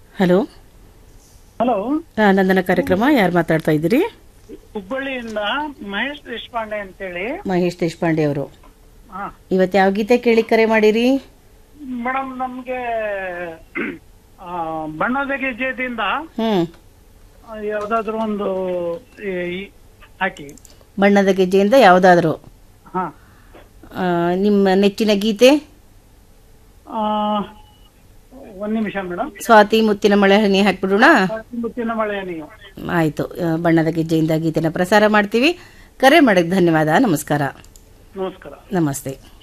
hello hello ಆ, ನಂದನ ಕಾರ್ಯಕ್ರಮ ಯಾರು ಮಾತಾಡ್ತಾ ಇದ್ದೀರಿ ಹುಬ್ಬಳ್ಳಿಯಿಂದ ಮಹೇಶ್ ದೇಶಪಾಂಡೆ ಅಂತೇಳಿ ಮಹೇಶ್ ದೇಶಪಾಂಡೆ ಅವರು ಹಾ ಇವತ್ತು ಯಾವ ಗೀತೆ ಕೇಳಿ ಕರೆ ಮಾಡಿರಿ ಮೇಡಮ್ ನಮ್ಗೆ ಆ, ಬಣ್ಣದ ಗೆಜ್ಜೆದಿಂದ ಹ್ಮ್ ಆ, ಯಾವ್ದಾದ್ರು ಒಂದು ಈ- ಈ ಹಾಕಿ ಬಣ್ಣದ ಗೆಜ್ಜೆಯಿಂದ ಯಾವುದಾದ್ರು ಹಾ ನಿಮ್ಮ ನೆಚ್ಚಿನ ಗೀತೆ ಆ, ಒಂದ್ ನಿಮಿಷ ಮೇಡಮ್ ಸ್ವಾತಿ ಮುತ್ತಿನ ಮಳೆ ಹನಿ ಹಾಕ್ಬಿಡೋಣ ಮುತ್ತಿನ ಮಳೆ ನೀವು ಆಯ್ತು ಆ, ಬಣ್ಣದ ಗೆಜ್ಜೆಯಿಂದ ಗೀತೆನ ಪ್ರಸಾರ ಮಾಡ್ತೀವಿ ಕರೆ ಮಾಡಕ್ಕೆ ಧನ್ಯವಾದ ನಮಸ್ಕಾರ ನಮಸ್ಕಾರ ನಮಸ್ತೆ